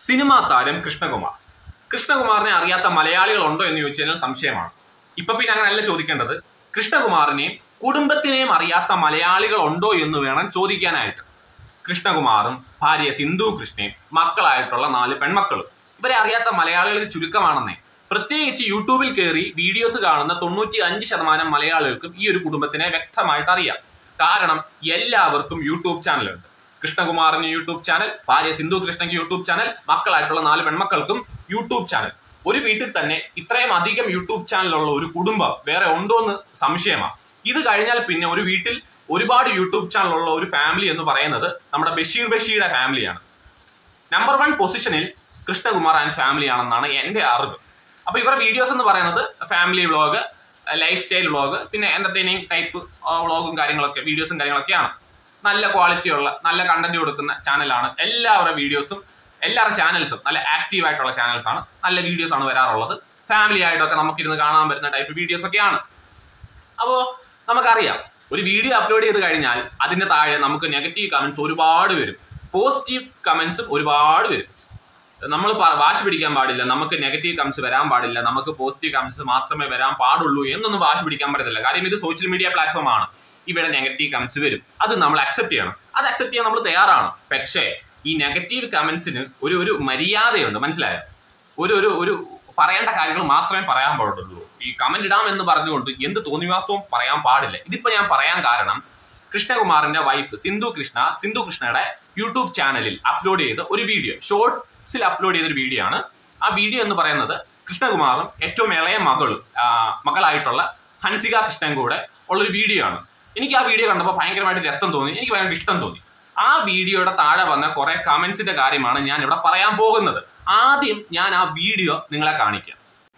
Cinema താരം കൃഷ്ണകുമാർ കൃഷ്ണകുമാറിനെ അറിയാത്ത മലയാളികൾ ഉണ്ടോ എന്ന് ചോദിച്ചു കഴിഞ്ഞാൽ സംശയമാണ് ഇപ്പൊ പിന്നെ അങ്ങനെയല്ല ചോദിക്കേണ്ടത് കൃഷ്ണകുമാറിനെയും കുടുംബത്തിനെയും അറിയാത്ത മലയാളികൾ ഉണ്ടോ എന്ന് വേണം ചോദിക്കാനായിട്ട് കൃഷ്ണകുമാറും ഭാര്യ സിന്ധു കൃഷ്ണയും മക്കളായിട്ടുള്ള നാല് പെൺമക്കളും ഇവരെ അറിയാത്ത മലയാളികൾ ചുരുക്കമാണെന്നേ പ്രത്യേകിച്ച് യൂട്യൂബിൽ കയറി വീഡിയോസ് കാണുന്ന തൊണ്ണൂറ്റി അഞ്ച് ശതമാനം മലയാളികൾക്കും ഈ ഒരു കുടുംബത്തിനെ വ്യക്തമായിട്ട് അറിയാം കാരണം എല്ലാവർക്കും യൂട്യൂബ് ചാനലുണ്ട് കൃഷ്ണകുമാറിന് യൂട്യൂബ് ചാനൽ ഭാര്യ സിന്ധു കൃഷ്ണയ്ക്ക് യൂട്യൂബ് ചാനൽ മക്കളായിട്ടുള്ള നാല് പെൺമക്കൾക്കും യൂട്യൂബ് ചാനൽ ഒരു വീട്ടിൽ തന്നെ ഇത്രയും അധികം യൂട്യൂബ് ചാനലുള്ള ഒരു കുടുംബം വേറെ ഉണ്ടോ എന്ന് സംശയമാണ് ഇത് കഴിഞ്ഞാൽ പിന്നെ ഒരു വീട്ടിൽ ഒരുപാട് യൂട്യൂബ് ചാനലുള്ള ഒരു ഫാമിലി എന്ന് പറയുന്നത് നമ്മുടെ ബഷീർ ബഷീയുടെ ഫാമിലിയാണ് നമ്പർ വൺ പൊസിഷനിൽ കൃഷ്ണകുമാർ ആൻഡ് ഫാമിലി ആണെന്നാണ് എന്റെ അറിവ് അപ്പൊ ഇവരുടെ വീഡിയോസ് എന്ന് പറയുന്നത് family vlog life style vlog പിന്നെ എന്റർടൈനിങ് ടൈപ്പ് വ്ളോഗും കാര്യങ്ങളൊക്കെ വീഡിയോസും കാര്യങ്ങളൊക്കെയാണ് നല്ല ക്വാളിറ്റി ഉള്ള നല്ല കണ്ടന്റ് കൊടുക്കുന്ന ചാനലാണ് എല്ലാവരുടെ വീഡിയോസും എല്ലാവരുടെ ചാനൽസും നല്ല ആക്റ്റീവ് ആയിട്ടുള്ള ചാനൽസ് ആണ് നല്ല വീഡിയോസ് ആണ് വരാറുള്ളത് ഫാമിലി ആയിട്ടൊക്കെ നമുക്കിരുന്ന് കാണാൻ പറ്റുന്ന ടൈപ്പ് വീഡിയോസ് ഒക്കെയാണ് അപ്പോ നമുക്കറിയാം ഒരു വീഡിയോ അപ്ലോഡ് ചെയ്ത് കഴിഞ്ഞാൽ അതിന്റെ താഴെ നമുക്ക് നെഗറ്റീവ് കമന്റ്സ് ഒരുപാട് വരും പോസിറ്റീവ് കമന്റ്സും ഒരുപാട് വരും നമ്മൾ വാശി പിടിക്കാൻ പാടില്ല നമുക്ക് നെഗറ്റീവ് കമന്റ്സ് വരാൻ പാടില്ല നമുക്ക് പോസിറ്റീവ് കമന്റ്സ് മാത്രമേ വരാൻ പാടുള്ളൂ എന്നൊന്നും വാശി പിടിക്കാൻ പറ്റത്തില്ല കാര്യം ഇത് സോഷ്യൽ മീഡിയ പ്ലാറ്റ്ഫോം ആണ് ഇവിടെ നെഗറ്റീവ് കമന്റ്സ് വരും അത് നമ്മൾ അക്സെപ്റ്റ് ചെയ്യണം അത് അക്സെപ്റ്റ് ചെയ്യാൻ നമ്മൾ തയ്യാറാണ് പക്ഷേ ഈ നെഗറ്റീവ് കമന്റ്സിന് ഒരു ഒരു മര്യാദയുണ്ട് മനസ്സിലായോ ഒരു ഒരു ഒരു പറയേണ്ട കാര്യങ്ങൾ മാത്രമേ പറയാൻ പാടുള്ളൂ ഈ കമന്റ് ഇടാം എന്ന് പറഞ്ഞുകൊണ്ട് എന്ത് തോന്നിവാസവും പറയാൻ പാടില്ല ഇതിപ്പോ ഞാൻ പറയാൻ കാരണം കൃഷ്ണകുമാറിന്റെ വൈഫ് സിന്ധു കൃഷ്ണ സിന്ധു കൃഷ്ണയുടെ യൂട്യൂബ് ചാനലിൽ അപ്ലോഡ് ചെയ്ത ഒരു വീഡിയോ ഷോർട്സിൽ അപ്ലോഡ് ചെയ്ത ഒരു വീഡിയോ ആണ് ആ വീഡിയോ എന്ന് പറയുന്നത് കൃഷ്ണകുമാറും ഏറ്റവും ഇളയ മകളും ആ, മകളായിട്ടുള്ള ഹൻസിക കൃഷ്ണൻ കൂടെ ഉള്ളൊരു വീഡിയോ ആണ് എനിക്ക് ആ വീഡിയോ കണ്ടപ്പോൾ ഭയങ്കരമായിട്ട് രസം തോന്നി എനിക്ക് ഭയങ്കര ഇഷ്ടം തോന്നി ആ വീഡിയോയുടെ താഴെ വന്ന കുറെ കമന്റ്സിന്റെ കാര്യമാണ് ഞാൻ ഇവിടെ പറയാൻ പോകുന്നത് ആദ്യം ഞാൻ ആ വീഡിയോ നിങ്ങളെ കാണിക്കാം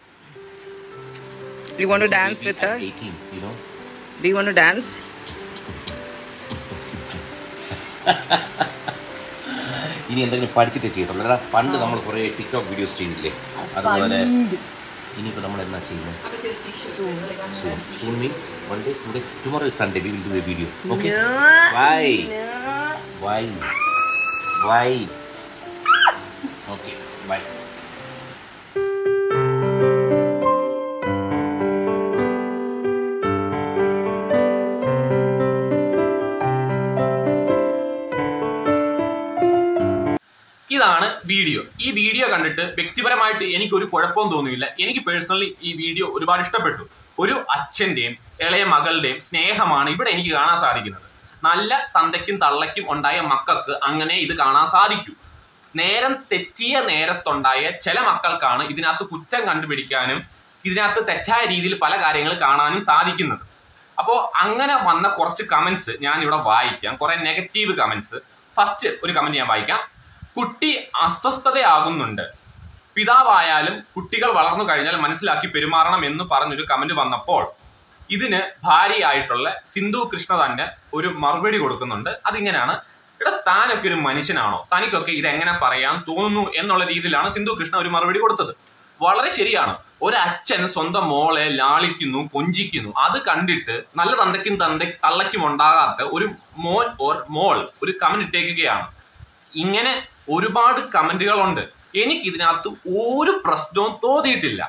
You want to dance with her? 18, you know. Do you want to dance? ഇനി എന്തെങ്കിലും പഠിച്ചിട്ട് ചെയ്യത്തുള്ളൂ അല്ല പണ്ട് നമ്മൾ കുറേ ടിക്ടോക്ക് വീഡിയോസ് ചെയ്തില്ലേ അതുപോലെ ഇനിയിപ്പോൾ നമ്മൾ എന്നാ ചെയ്യുന്നത് soon soon means one day today tomorrow Sunday we will do a video okay why why why okay bye ഇതാണ് വീഡിയോ ഈ വീഡിയോ കണ്ടിട്ട് വ്യക്തിപരമായിട്ട് എനിക്ക് ഒരു കുഴപ്പവും തോന്നിയില്ല എനിക്ക് പേഴ്സണലി ഈ വീഡിയോ ഒരുപാട് ഇഷ്ടപ്പെട്ടു ഒരു അച്ഛന്റെയും ഇളയ മകളുടെയും സ്നേഹമാണ് ഇവിടെ എനിക്ക് കാണാൻ സാധിക്കുന്നത് നല്ല തന്തയ്ക്കും തള്ളയ്ക്കും ഉണ്ടായ മക്കൾക്ക് അങ്ങനെ ഇത് കാണാൻ സാധിക്കൂ നേരം തെറ്റിയ നേരത്തുണ്ടായ ചില മക്കൾക്കാണ് ഇതിനകത്ത് കുറ്റം കണ്ടുപിടിക്കാനും ഇതിനകത്ത് തെറ്റായ രീതിയിൽ പല കാര്യങ്ങൾ കാണാനും സാധിക്കുന്നത് അപ്പോൾ അങ്ങനെ വന്ന കുറച്ച് കമന്റ്സ് ഞാൻ ഇവിടെ വായിക്കാം കുറെ നെഗറ്റീവ് കമന്റ്സ് ഫസ്റ്റ് ഒരു കമന്റ് ഞാൻ വായിക്കാം കുട്ടി അസ്വസ്ഥതയാകുന്നുണ്ട് പിതാവായാലും കുട്ടികൾ വളർന്നു കഴിഞ്ഞാൽ മനസ്സിലാക്കി പെരുമാറണം എന്ന് പറഞ്ഞൊരു കമന്റ് വന്നപ്പോൾ ഇതിന് ഭാര്യയായിട്ടുള്ള സിന്ധു കൃഷ്ണ തന്നെ ഒരു മറുപടി കൊടുക്കുന്നുണ്ട് അതിങ്ങനെയാണ് എടാ താനൊക്കെ ഒരു മനുഷ്യനാണോ തനിക്കൊക്കെ ഇത് എങ്ങനെ പറയാൻ തോന്നുന്നു എന്നുള്ള രീതിയിലാണ് സിന്ധു കൃഷ്ണ ഒരു മറുപടി കൊടുത്തത് വളരെ ശരിയാണ് ഒരു അച്ഛൻ സ്വന്തം മോളെ ലാളിക്കുന്നു കൊഞ്ചിക്കുന്നു അത് കണ്ടിട്ട് നല്ല തന്തയ്ക്കും തന്ത തള്ളയ്ക്കും ഉണ്ടാകാത്ത ഒരു മോൻ ഓർ മോൾ ഒരു കമന്റ് ഇട്ടേക്കുകയാണ് ഇങ്ങനെ ഒരുപാട് കമന്റുകളുണ്ട് എനിക്ക് ഇതിനകത്ത് ഒരു പ്രശ്നവും തോന്നിയിട്ടില്ല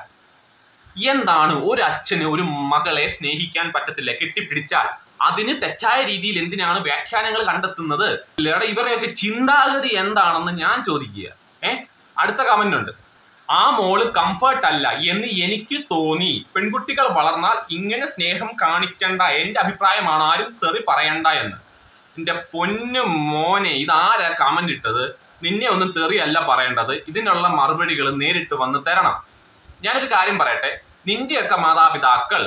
എന്താണ് ഒരു അച്ഛന് ഒരു മകളെ സ്നേഹിക്കാൻ പറ്റത്തില്ല കെട്ടിപ്പിടിച്ചാൽ അതിന് തെറ്റായ രീതിയിൽ എന്തിനാണ് വ്യാഖ്യാനങ്ങൾ കണ്ടെത്തുന്നത് ഇല്ലടാ ഇവരുടെയൊക്കെ ചിന്താഗതി എന്താണെന്ന് ഞാൻ ചോദിക്കുക ഏ അടുത്ത കമന്റ് ഉണ്ട് ആ മോള് കംഫർട്ട് അല്ല എന്ന് എനിക്ക് തോന്നി പെൺകുട്ടികൾ വളർന്നാൽ ഇങ്ങനെ സ്നേഹം കാണിക്കണ്ട എന്റെ അഭിപ്രായമാണ് ആരും തെറി പറയണ്ട എന്ന് എന്റെ പൊന്നു മോനെ ഇതാരാ കമന്റ് ഇട്ടത് നിന്നെ ഒന്നും തെറിയല്ല പറയേണ്ടത് ഇതിനുള്ള മറുപടികൾ നേരിട്ട് വന്ന് തരണം ഞാനൊരു കാര്യം പറയട്ടെ നിന്റെയൊക്കെ മാതാപിതാക്കൾ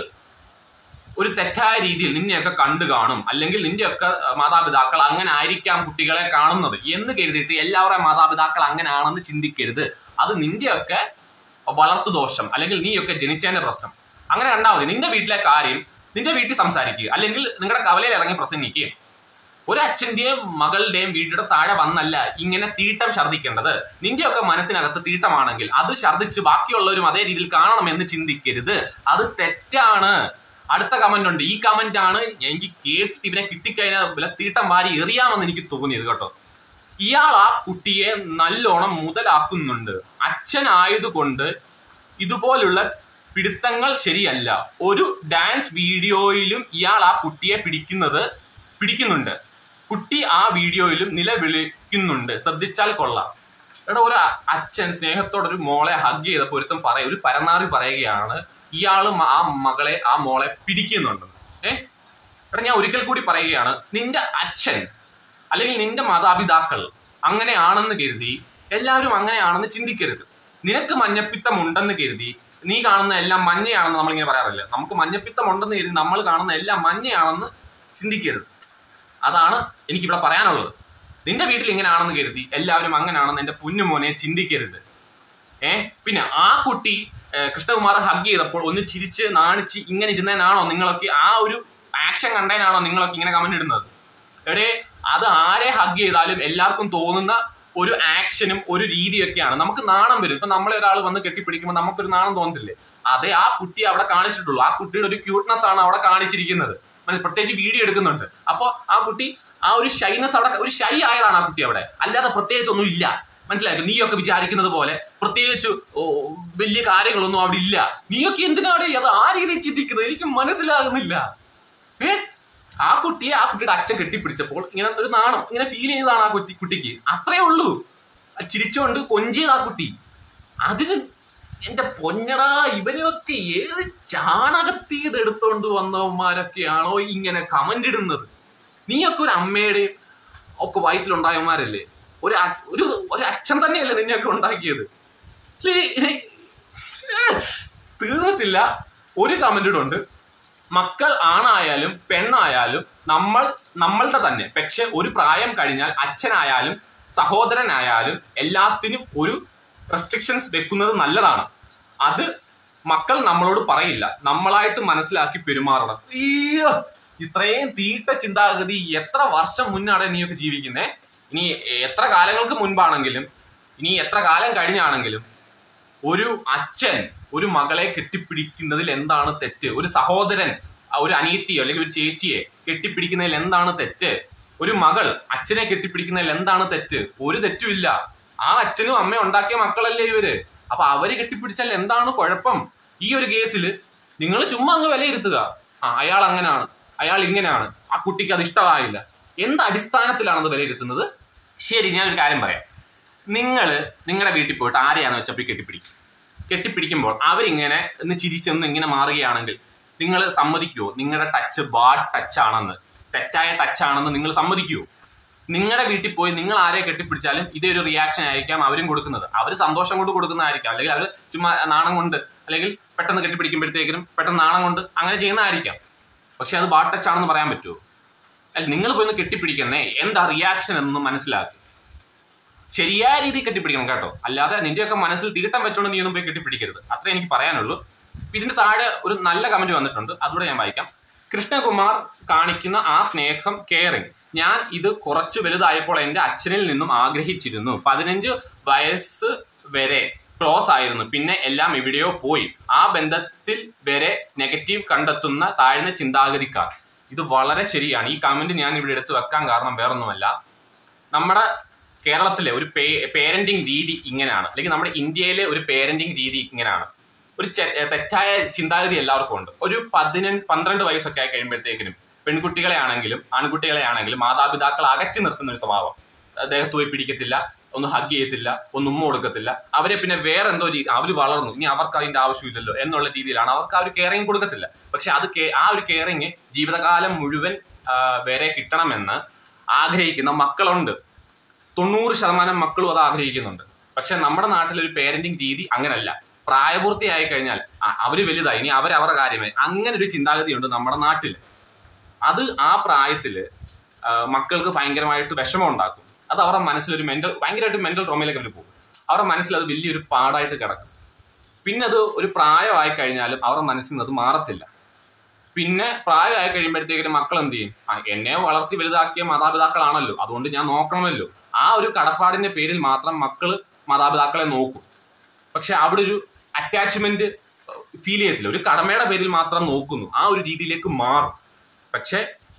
ഒരു തെറ്റായ രീതിയിൽ നിന്നെയൊക്കെ കണ്ടു കാണും അല്ലെങ്കിൽ നിന്റെയൊക്കെ മാതാപിതാക്കൾ അങ്ങനെ ആയിരിക്കാം കുട്ടികളെ കാണുന്നത് എന്ന് കരുതിയിട്ട് എല്ലാവരുടെയും മാതാപിതാക്കൾ അങ്ങനെ ആണെന്ന് ചിന്തിക്കരുത് അത് നിന്റെയൊക്കെ വളർത്തു ദോഷം അല്ലെങ്കിൽ നീയൊക്കെ ജനിച്ചതിന്റെ പ്രശ്നം അങ്ങനെ കണ്ടാൽ മതി നിന്റെ വീട്ടിലെ കാര്യം നിന്റെ വീട്ടിൽ സംസാരിക്കുക അല്ലെങ്കിൽ നിങ്ങളുടെ കവലയിൽ ഇറങ്ങി പ്രസംഗിക്കുക ഒരു അച്ഛന്റെയും മകളുടെയും വീട്ടിയുടെ താഴെ വന്നല്ല ഇങ്ങനെ തീട്ടം ഛർദ്ദിക്കേണ്ടത് നിന്റെയൊക്കെ മനസ്സിനകത്ത് തീട്ടമാണെങ്കിൽ അത് ഛർദ്ദിച്ച് ബാക്കിയുള്ളവരും അതേ രീതിയിൽ കാണണമെന്ന് ചിന്തിക്കരുത് അത് തെറ്റാണ് അടുത്ത കമന്റ് ഉണ്ട് ഈ കമന്റ് ആണ് എനിക്ക് കേട്ടിട്ട് ഇവനെ കിട്ടിക്കഴിഞ്ഞാൽ വല്ല തീട്ടം വാരി എറിയാമെന്ന് എനിക്ക് തോന്നിയത് കേട്ടോ ഇയാൾ ആ കുട്ടിയെ നല്ലോണം മുതലാക്കുന്നുണ്ട് അച്ഛനായതുകൊണ്ട് ഇതുപോലുള്ള പിടുത്തങ്ങൾ ശരിയല്ല ഒരു ഡാൻസ് വീഡിയോയിലും ഇയാൾ ആ കുട്ടിയെ പിടിക്കുന്നത് പിടിക്കുന്നുണ്ട് കുട്ടി ആ വീഡിയോയിലും നിലവിളിക്കുന്നുണ്ട് ശ്രദ്ധിച്ചാൽ കൊള്ളാം എടാ ഒരു അ- അച്ഛൻ സ്നേഹത്തോടെ ഒരു മോളെ ഹഗ് ചെയ്ത പൊരുത്തം പറയ ഒരു പരനാറി പറയുകയാണ് ഇയാള് മ- ആ മകളെ ആ മോളെ പിടിക്കുന്നുണ്ട് ഏ എടാ ഞാൻ ഒരിക്കൽ കൂടി പറയുകയാണ് നിന്റെ അച്ഛൻ അല്ലെങ്കിൽ നിന്റെ മാതാപിതാക്കൾ അങ്ങനെയാണെന്ന് കരുതി എല്ലാവരും അങ്ങനെയാണെന്ന് ചിന്തിക്കരുത് നിനക്ക് മഞ്ഞപ്പിത്തം ഉണ്ടെന്ന് കരുതി നീ കാണുന്ന എല്ലാം മഞ്ഞയാണെന്ന് നമ്മളിങ്ങനെ പറയാറില്ല നമുക്ക് മഞ്ഞപ്പിത്തം ഉണ്ടെന്ന് കരുതി നമ്മൾ കാണുന്ന എല്ലാം മഞ്ഞയാണെന്ന് ചിന്തിക്കരുത് അതാണ് എനിക്കിവിടെ പറയാനുള്ളത് നിന്റെ വീട്ടിൽ ഇങ്ങനെയാണെന്ന് കരുതി എല്ലാവരും അങ്ങനെയാണെന്ന് എന്റെ പൊന്നുമോനെ ചിന്തിക്കരുത് ഏ പിന്നെ ആ കുട്ടി ഏ, കൃഷ്ണകുമാർ ഹഗ് ചെയ്തപ്പോൾ ഒന്ന് ചിരിച്ച് നാണിച്ച് ഇങ്ങനെ ഇരുന്നതിനാണോ നിങ്ങളൊക്കെ ആ ഒരു ആക്ഷൻ കണ്ടതിനാണോ നിങ്ങളൊക്കെ ഇങ്ങനെ കമന്റ് ഇടുന്നത് എടേ അത് ആരെ ഹഗ് ചെയ്താലും എല്ലാവർക്കും തോന്നുന്ന ഒരു ആക്ഷനും ഒരു രീതിയൊക്കെയാണ് നമുക്ക് നാണം വരും ഇപ്പൊ നമ്മളെ ഒരാൾ വന്ന് കെട്ടിപ്പിടിക്കുമ്പോൾ നമുക്കൊരു നാണം തോന്നത്തില്ലേ അതെ ആ കുട്ടി അവിടെ കാണിച്ചിട്ടുള്ളൂ ആ കുട്ടിയുടെ ഒരു ക്യൂട്ട്നെസ് ആണ് അവിടെ കാണിച്ചിരിക്കുന്നത് മനസ്സി- പ്രത്യേകിച്ച് വീഡിയോ എടുക്കുന്നുണ്ട് അപ്പൊ ആ കുട്ടി ആ ഒരു ഷൈനസ് അവിടെ ഒരു ഷൈ ആയതാണ് ആ കുട്ടി അവിടെ അല്ലാതെ പ്രത്യേകിച്ച് ഒന്നും ഇല്ല മനസ്സിലായോ നീയൊക്കെ വിചാരിക്കുന്നത് പോലെ പ്രത്യേകിച്ച് ഓ, വലിയ കാര്യങ്ങളൊന്നും അവിടെ ഇല്ല നീയൊക്കെ എന്തിനാണ് അത് ആ രീതിയിൽ ചിന്തിക്കുന്നത് എനിക്ക് മനസ്സിലാകുന്നില്ല ഏ ആ കുട്ടിയെ ആ കുട്ടിയുടെ അച്ഛൻ കെട്ടിപ്പിടിച്ചപ്പോൾ ഇങ്ങനെ ഒരു നാണം ഇങ്ങനെ ഫീൽ ചെയ്തതാണ് ആ കുട്ടി കുട്ടിക്ക് അത്രേ ഉള്ളൂ ആ ചിരിച്ചുകൊണ്ട് കൊഞ്ചിയത് ആ കുട്ടി അതിന് എന്റെ പൊന്നടാ ഇവരൊക്കെ ഏത് ചാണകത്തീത് എടുത്തോണ്ട് വന്നവന്മാരൊക്കെയാണോ ഇങ്ങനെ കമന്റ് ഇടുന്നത് നീയൊക്കെ ഒരു അമ്മയുടെയും ഒക്കെ വയറ്റിലുണ്ടായവന്മാരല്ലേ ഒരു അ- ഒരു ഒരു അച്ഛൻ തന്നെയല്ലേ നിന്നെയൊക്കെ ഉണ്ടാക്കിയത് ശ്ശേ, തീർന്നിട്ടില്ല ഒരു കമന്റ് ഉണ്ട് മക്കൾ ആണായാലും പെണ്ണായാലും നമ്മൾ നമ്മളുടെ തന്നെ പക്ഷെ ഒരു പ്രായം കഴിഞ്ഞാൽ അച്ഛനായാലും സഹോദരനായാലും എല്ലാത്തിനും ഒരു റെസ്ട്രിക്ഷൻസ് വെക്കുന്നത് നല്ലതാണ് അത് മക്കൾ നമ്മളോട് പറയില്ല നമ്മളായിട്ട് മനസ്സിലാക്കി പെരുമാറണം അയ്യോ ഇത്രയും തീട്ട ചിന്താഗതി എത്ര വർഷം മുന്നാണ് നീയൊക്കെ ജീവിക്കുന്നേ ഇനി എത്ര കാലങ്ങൾക്ക് മുൻപാണെങ്കിലും ഇനി എത്ര കാലം കഴിഞ്ഞാണെങ്കിലും ഒരു അച്ഛൻ ഒരു മകളെ കെട്ടിപ്പിടിക്കുന്നതിൽ എന്താണ് തെറ്റ് ഒരു സഹോദരൻ ആ, ഒരു അനിയത്തിയോ അല്ലെങ്കിൽ ഒരു ചേച്ചിയെ കെട്ടിപ്പിടിക്കുന്നതിൽ എന്താണ് തെറ്റ് ഒരു മകൾ അച്ഛനെ കെട്ടിപ്പിടിക്കുന്നതിൽ എന്താണ് തെറ്റ് ഒരു തെറ്റുമില്ല ആ അച്ഛനും അമ്മയും ഉണ്ടാക്കിയ മക്കളല്ലേ ഇവര് അപ്പൊ അവര് കെട്ടിപ്പിടിച്ചാൽ എന്താണ് കുഴപ്പം ഈ ഒരു കേസിൽ നിങ്ങൾ ചുമ്മാ അങ്ങ് വിലയിരുത്തുക ആ അയാൾ അങ്ങനെയാണ് അയാൾ ഇങ്ങനെയാണ് ആ കുട്ടിക്ക് അത് ഇഷ്ടമായില്ല എന്ത് അടിസ്ഥാനത്തിലാണ് അത് വിലയിരുത്തുന്നത് ശരി ഞാനൊരു കാര്യം പറയാം നിങ്ങൾ നിങ്ങളുടെ വീട്ടിൽ പോയിട്ട് ആരെയാണെന്ന് വെച്ചാൽ പോയി കെട്ടിപ്പിടിക്കും കെട്ടിപ്പിടിക്കുമ്പോൾ അവരിങ്ങനെ ഒന്ന് ചിരിച്ചെന്ന് ഇങ്ങനെ മാറുകയാണെങ്കിൽ നിങ്ങൾ സമ്മതിക്കുമോ നിങ്ങളുടെ ടച്ച് ബാഡ് ടച്ച് ആണെന്ന് തെറ്റായ ടച്ച് ആണെന്ന് നിങ്ങൾ സമ്മതിക്കുമോ നിങ്ങളുടെ വീട്ടിൽ പോയി നിങ്ങൾ ആരെ കെട്ടിപ്പിടിച്ചാലും ഇതേ ഒരു റിയാക്ഷൻ ആയിരിക്കാം അവരും കൊടുക്കുന്നത് അവർ സന്തോഷം കൊണ്ട് കൊടുക്കുന്നതായിരിക്കാം അല്ലെങ്കിൽ അവർ ചുമ്മാ നാണം കൊണ്ട് അല്ലെങ്കിൽ പെട്ടെന്ന് കെട്ടിപ്പിടിക്കുമ്പോഴത്തേക്കിനും പെട്ടെന്ന് നാണം കൊണ്ട് അങ്ങനെ ചെയ്യുന്നതായിരിക്കാം പക്ഷെ അത് ബാഡ് ടച്ച് ആണെന്ന് പറയാൻ പറ്റുമോ അല്ല നിങ്ങൾ പോയി ഒന്ന് കെട്ടിപ്പിടിക്കുന്നേ എന്താ റിയാക്ഷൻ എന്നൊന്ന് മനസ്സിലാക്കി ശരിയായ രീതിയിൽ കെട്ടിപ്പിടിക്കണം കേട്ടോ അല്ലാതെ നിന്റെയൊക്കെ മനസ്സിൽ തീട്ടം വെച്ചോണ്ട് നീ ഒന്നും പോയി കെട്ടിപ്പിടിക്കരുത് അത്രേ എനിക്ക് പറയാനുള്ളൂ ഇപ്പൊ ഇതിന്റെ താഴെ ഒരു നല്ല കമന്റ് വന്നിട്ടുണ്ട് അതുകൂടെ ഞാൻ വായിക്കാം കൃഷ്ണകുമാർ കാണിക്കുന്ന ആ സ്നേഹം കെയറിങ് ഞാൻ ഇത് കുറച്ച് വലുതായപ്പോൾ എന്റെ അച്ഛനിൽ നിന്നും ആഗ്രഹിച്ചിരുന്നു പതിനഞ്ച് വയസ്സ് വരെ ക്ലോസ് ആയിരുന്നു പിന്നെ എല്ലാം എവിടെയോ പോയി ആ ബന്ധത്തിൽ വരെ നെഗറ്റീവ് കണ്ടെത്തുന്ന താഴ്ന്ന ചിന്താഗതിക്കാർ ഇത് വളരെ ശരിയാണ് ഈ കമന്റ് ഞാൻ ഇവിടെ എടുത്തു വെക്കാൻ കാരണം വേറൊന്നുമല്ല നമ്മുടെ കേരളത്തിലെ ഒരു പേരന്റിങ് രീതി ഇങ്ങനെയാണ് അല്ലെങ്കിൽ നമ്മുടെ ഇന്ത്യയിലെ ഒരു പേരന്റിങ് രീതി ഇങ്ങനെയാണ് ഒരു ചെ- തെറ്റായ ചിന്താഗതി എല്ലാവർക്കും ഉണ്ട് ഒരു പതിനഞ്ച് പന്ത്രണ്ട് വയസ്സൊക്കെ ആയി കഴിയുമ്പോഴത്തേക്കിനും പെൺകുട്ടികളെ ആണെങ്കിലും ആൺകുട്ടികളെ ആണെങ്കിലും മാതാപിതാക്കൾ അകറ്റി നിർത്തുന്ന ഒരു സ്വഭാവം അദ്ദേഹത്ത് പോയി പിടിക്കത്തില്ല ഒന്ന് ഹഗ് ചെയ്യത്തില്ല ഒന്ന് ഉമ്മ കൊടുക്കത്തില്ല അവരെ പിന്നെ വേറെ എന്തോ രീതി അവർ വളർന്നു ഇനി അവർക്ക് അതിന്റെ ആവശ്യമില്ലല്ലോ എന്നുള്ള രീതിയിലാണ് അവർക്ക് ആ ഒരു കെയറിങ് കൊടുക്കത്തില്ല പക്ഷെ അത് കെ- ആ ഒരു കെയറിങ് ജീവിതകാലം മുഴുവൻ ആ, വരെ കിട്ടണമെന്ന് ആഗ്രഹിക്കുന്ന മക്കളുണ്ട് തൊണ്ണൂറ് ശതമാനം മക്കളും അത് ആഗ്രഹിക്കുന്നുണ്ട് പക്ഷെ നമ്മുടെ നാട്ടിൽ ഒരു പേരന്റിങ് രീതി അങ്ങനല്ല പ്രായപൂർത്തിയായി കഴിഞ്ഞാൽ ആ, അവര് വലുതായി ഇനി അവർ അവരുടെ കാര്യമായി അങ്ങനെ ഒരു ചിന്താഗതിയുണ്ട് നമ്മുടെ നാട്ടിൽ അത് ആ പ്രായത്തില് ആ, മക്കൾക്ക് ഭയങ്കരമായിട്ട് വിഷമം ഉണ്ടാക്കും അത് അവരുടെ മനസ്സിലൊരു മെന്റൽ ഭയങ്കരമായിട്ട് മെന്റൽ ട്രോമയിലേക്ക് അവർ പോകും അവരുടെ മനസ്സിൽ അത് വലിയൊരു പാടായിട്ട് കിടക്കും പിന്നെ അത് ഒരു പ്രായമായി കഴിഞ്ഞാലും അവരുടെ മനസ്സിൽ നിന്ന് അത് മാറത്തില്ല പിന്നെ പ്രായമായി കഴിയുമ്പോഴത്തേക്കിനും മക്കൾ എന്ത് ചെയ്യും ആ എന്നെ വളർത്തി വലുതാക്കിയ മാതാപിതാക്കളാണല്ലോ അതുകൊണ്ട് ഞാൻ നോക്കണമല്ലോ ആ ഒരു കടപ്പാടിന്റെ പേരിൽ മാത്രം മക്കള് മാതാപിതാക്കളെ നോക്കും പക്ഷെ അവിടെ ഒരു അറ്റാച്ച്മെന്റ് ഫീൽ ചെയ്യത്തില്ല ഒരു കടമയുടെ പേരിൽ മാത്രം നോക്കുന്നു ആ ഒരു രീതിയിലേക്ക് മാറും പക്ഷെ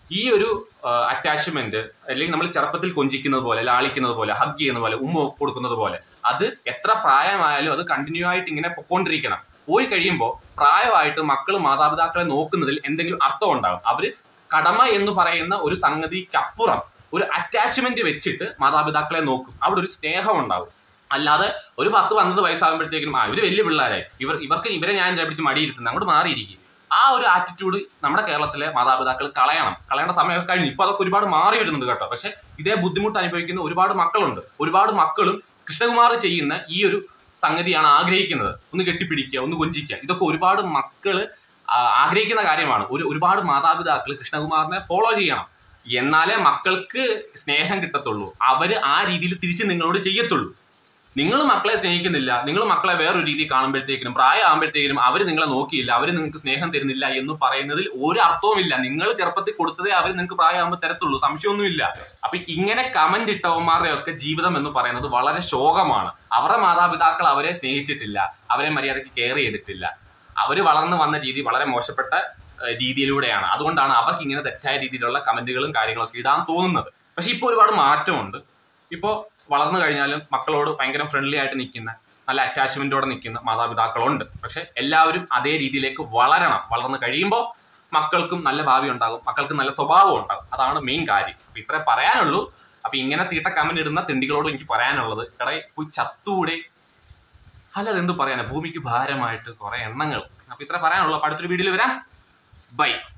ഈ ഒരു അറ്റാച്ച്മെന്റ് അല്ലെങ്കിൽ നമ്മൾ ചെറുപ്പത്തിൽ കൊഞ്ചിക്കുന്നത് പോലെ ലാളിക്കുന്നത് പോലെ ഹഗ് ചെയ്യുന്നത് പോലെ ഉമ്മ കൊടുക്കുന്നത് പോലെ അത് എത്ര പ്രായമായാലും അത് കണ്ടിന്യൂ ആയിട്ട് ഇങ്ങനെ പൊക്കോണ്ടിരിക്കണം പോയി കഴിയുമ്പോൾ പ്രായമായിട്ട് മക്കൾ മാതാപിതാക്കളെ നോക്കുന്നതിൽ എന്തെങ്കിലും അർത്ഥം ഉണ്ടാകും അവര് കടമ എന്ന് പറയുന്ന ഒരു സംഗതിക്കപ്പുറം ഒരു അറ്റാച്ച്മെന്റ് വെച്ചിട്ട് മാതാപിതാക്കളെ നോക്കും അവിടെ ഒരു സ്നേഹം ഉണ്ടാവും അല്ലാതെ ഒരു പത്ത് പന്ത്രണ്ട് വയസ്സാകുമ്പോഴത്തേക്കും ആ ഇവര് വലിയ പിള്ളേരെ ഇവർ ഇവർക്ക് ഇവരെ ഞാൻ പിടിച്ച് മടിയിരുത്തുന്നത് അങ്ങോട്ട് മാറിയിരിക്കും ആ ഒരു ആറ്റിറ്റ്യൂഡ് നമ്മുടെ കേരളത്തിലെ മാതാപിതാക്കൾ കളയണം കളയേണ്ട സമയമൊക്കെ കഴിഞ്ഞു ഇപ്പൊ അതൊക്കെ ഒരുപാട് മാറി വരുന്നുണ്ട് കേട്ടോ പക്ഷെ ഇതേ ബുദ്ധിമുട്ട് അനുഭവിക്കുന്ന ഒരുപാട് മക്കളുണ്ട് ഒരുപാട് മക്കളും കൃഷ്ണകുമാർ ചെയ്യുന്ന ഈ ഒരു സംഗതിയാണ് ആഗ്രഹിക്കുന്നത് ഒന്ന് കെട്ടിപ്പിടിക്കുക ഒന്ന് കൊഞ്ചിക്കുക ഇതൊക്കെ ഒരുപാട് മക്കള് ആ, ആഗ്രഹിക്കുന്ന കാര്യമാണ് ഒരു ഒരുപാട് മാതാപിതാക്കൾ കൃഷ്ണകുമാറിനെ ഫോളോ ചെയ്യണം എന്നാലേ മക്കൾക്ക് സ്നേഹം കിട്ടത്തുള്ളൂ അവര് ആ രീതിയിൽ തിരിച്ച് നിങ്ങളോട് ചെയ്യത്തുള്ളൂ നിങ്ങൾ മക്കളെ സ്നേഹിക്കുന്നില്ല നിങ്ങൾ മക്കളെ വേറൊരു രീതി കാണുമ്പോഴത്തേക്കിനും പ്രായമാകുമ്പോഴത്തേക്കിനും അവർ നിങ്ങളെ നോക്കിയില്ല അവർ നിങ്ങൾക്ക് സ്നേഹം തരുന്നില്ല എന്ന് പറയുന്നതിൽ ഒരു അർത്ഥവുമില്ല നിങ്ങൾ ചെറുപ്പത്തിൽ കൊടുത്തതേ അവർ നിങ്ങൾക്ക് പ്രായമാകുമ്പോൾ തരത്തുള്ളൂ സംശയമൊന്നുമില്ല അപ്പൊ ഇങ്ങനെ കമന്റ് ഇട്ടവന്മാരുടെ ഒക്കെ ജീവിതം എന്ന് പറയുന്നത് വളരെ ശോകമാണ് അവരുടെ മാതാപിതാക്കൾ അവരെ സ്നേഹിച്ചിട്ടില്ല അവരെ മര്യാദയ്ക്ക് കെയർ ചെയ്തിട്ടില്ല അവര് വളർന്നു വന്ന രീതി വളരെ മോശപ്പെട്ട ഏഹ്, രീതിയിലൂടെയാണ് അതുകൊണ്ടാണ് അവർക്ക് ഇങ്ങനെ തെറ്റായ രീതിയിലുള്ള കമന്റുകളും കാര്യങ്ങളൊക്കെ ഇടാൻ തോന്നുന്നത് പക്ഷെ ഇപ്പൊ ഒരുപാട് മാറ്റമുണ്ട് ഇപ്പോ വളർന്നു കഴിഞ്ഞാലും മക്കളോട് ഭയങ്കര ഫ്രണ്ട്ലി ആയിട്ട് നിൽക്കുന്ന നല്ല അറ്റാച്ച്മെന്റോടെ നിൽക്കുന്ന മാതാപിതാക്കളുണ്ട് പക്ഷെ എല്ലാവരും അതേ രീതിയിലേക്ക് വളരണം വളർന്നു കഴിയുമ്പോൾ മക്കൾക്കും നല്ല ഭാവി ഉണ്ടാകും മക്കൾക്ക് നല്ല സ്വഭാവം ഉണ്ടാകും അതാണ് മെയിൻ കാര്യം അപ്പൊ ഇത്രേ പറയാനുള്ളൂ അപ്പൊ ഇങ്ങനെ തീട്ട കമന്റ് ഇടുന്ന തിണ്ടികളോട് എനിക്ക് പറയാനുള്ളത് കടയിൽ പോയി ചത്തൂടെ അല്ല അതെന്ത് പറയാനാ ഭൂമിക്ക് ഭാരമായിട്ട് കുറെ എണ്ണങ്ങൾ അപ്പൊ ഇത്ര പറയാനുള്ളൂ അപ്പൊ അടുത്തൊരു വീഡിയോയിൽ വരാം ബൈ